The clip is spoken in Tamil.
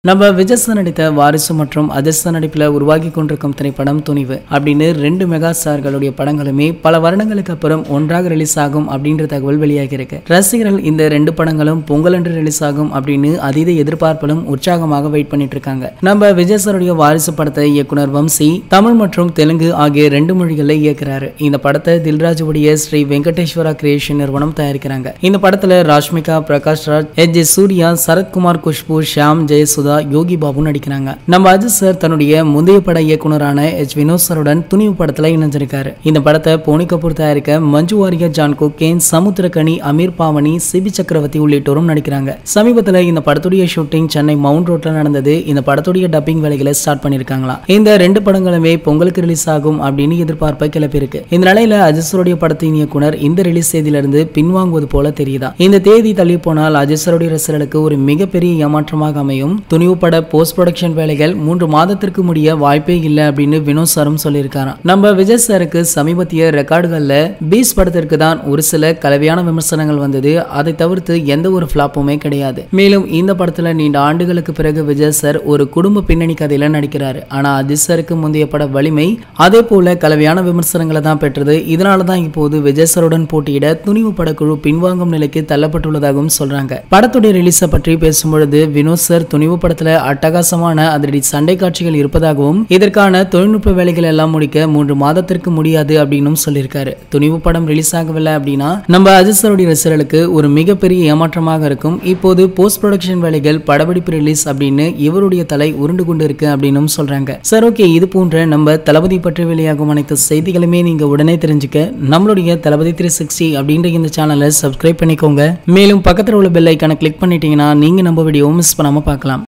நம்ம விஜய் சார் நடித்த வாரிசு மற்றும் அஜய் சார் நடிப்பில் உருவாகி கொண்டிருக்கும் திரைப்படம் துணிவு அப்படின்னு ரெண்டு மெகா ஸ்டார்களுடைய படங்களுமே பல வருடங்களுக்கு அப்புறம் ஒன்றாக ரிலீஸ் ஆகும் அப்படின்ற தகவல் வெளியாகி இருக்கு ரசிகர்கள் இந்த ரெண்டு படங்களும் பொங்கல் அன்று ரிலீஸ் ஆகும் அப்படின்னு அதீத எதிர்பார்ப்பிலும் உற்சாகமாக வெயிட் பண்ணிட்டு இருக்காங்க நம்ம விஜய் சாருடைய வாரிசு படத்தை இயக்குனர் வம்சி தமிழ் மற்றும் தெலுங்கு ஆகிய ரெண்டு மொழிகளில் இயக்குறாரு இந்த படத்தை தில்ராஜ் உடைய ஸ்ரீ வெங்கடேஸ்வரா கிரியேஷன் நிறுவனம் தயாரிக்கிறாங்க இந்த படத்துல ராஷ்மிகா பிரகாஷ் ராஜ் எச் ஜே சூர்யா சரத்குமார் குஷ்பு ஷியாம் ஜெயசுதா யோகி பாபு நடிக்கிறாங்க நம்ம அஜித் சார் தன்னுடைய முந்தைய பட இயக்குனரான எச் வினோத் சாருடன் துணிவு படத்துல இணைஞ்சிருக்காரு இந்த படத்தை போனி கபூர் தயாரிக்க மஞ்சு வாரியர் ஜான் கோகேன் சமுத்திரகனி அமீர் பாவனி சிபி சக்கரவர்த்தி உள்ளிட்டோரும் நடிக்கிறாங்க சமீபத்துல இந்த படத்துடைய ஷூட்டிங் சென்னை மவுண்ட் ரோட்ல நடந்தது இந்த படத்துடைய டப்பிங் வேலைகளை ஸ்டார்ட் பண்ணிருக்காங்களாம் இந்த ரெண்டு படங்களுமே பொங்கலுக்கு ரிலீஸ் ஆகும் அப்படின்னு எதிர்பார்ப்பை கிளப்பியிருக்கு இந்த நிலையில அஜித் சாருடைய படத்தின் இயக்குனர் இந்த ரிலீஸ் தேதியிலிருந்து பின்வாங்குவது போல தெரியுதா இந்த தேதி தள்ளி போனால் அஜித் சாருடைய ரசிகர்களுக்கு ஒரு மிகப்பெரிய ஏமாற்றமாக அமையும் துணிவு பட போஸ்ட் ப்ரொடக்ஷன் வேலைகள் மூன்று மாதத்திற்கு முடிய வாய்ப்பே இல்லை அப்படின்னு வினோத் சாரும் சொல்லியிருக்காராம் நம்ம விஜய் சாருக்கு சமீபத்திய ரெக்கார்டுகள்ல பீஸ் படத்திற்கு தான் ஒரு சில கலவையான விமர்சனங்கள் வந்தது அதை தவிர்த்து எந்த ஒரு ஃபிளாப்புமே கிடையாது மேலும் இந்த படத்துல நீண்ட ஆண்டுகளுக்கு பிறகு விஜய் சார் ஒரு குடும்ப பின்னணி கதையில நடிக்கிறாரு ஆனா அஜித் சாருக்கு முந்தைய பட வலிமை அதே போல கலவையான விமர்சனங்களை தான் பெற்றது இதனால தான் இப்போது விஜய் சாருடன் போட்டியிட துணிவு படக்குழு பின்வாங்கும் நிலைக்கு தள்ளப்பட்டுள்ளதாகவும் சொல்றாங்க படத்துடைய ரிலீஸை பற்றி பேசும்பொழுது வினோத் சார் துணிவு படத்துல அட்டகாசமான அதிரடி சண்டை காட்சிகள் இருப்பதாகவும் இதற்கான தொழில்நுட்ப வேலைகள் எல்லாம் முடிக்க மூன்று மாதத்திற்கு முடியாது அப்படின்னு சொல்லியிருக்காரு துணிவு படம் ரிலீஸ் ஆகவில்லை அப்படின்னா நம்ம அஜித் சாருடைய ரசிகர்களுக்கு ஒரு மிகப்பெரிய ஏமாற்றமாக இருக்கும் இப்போது போஸ்ட் ப்ரொடக்ஷன் வேலைகள் படப்பிடிப்பு ரிலீஸ் அப்படின்னு இவருடைய தலை உருண்டு கொண்டு இருக்கு அப்படின்னு சொல்றாங்க சார் ஓகே இது போன்ற நம்ம தளபதி பற்றி வெளியாகும் அனைத்து செய்திகளுமே நீங்க உடனே தெரிஞ்சுக்க நம்மளுடைய தளபதி த்ரீ சிக்ஸ்டி அப்படின்ற இந்த சேனலை சப்ஸ்கிரைப் பண்ணிக்கோங்க மேலும் பக்கத்தில் உள்ள பெல் ஐக்கானை கிளிக் பண்ணிட்டீங்கன்னா நீங்க நம்ம வீடியோ மிஸ் பண்ணாம பார்க்கலாம்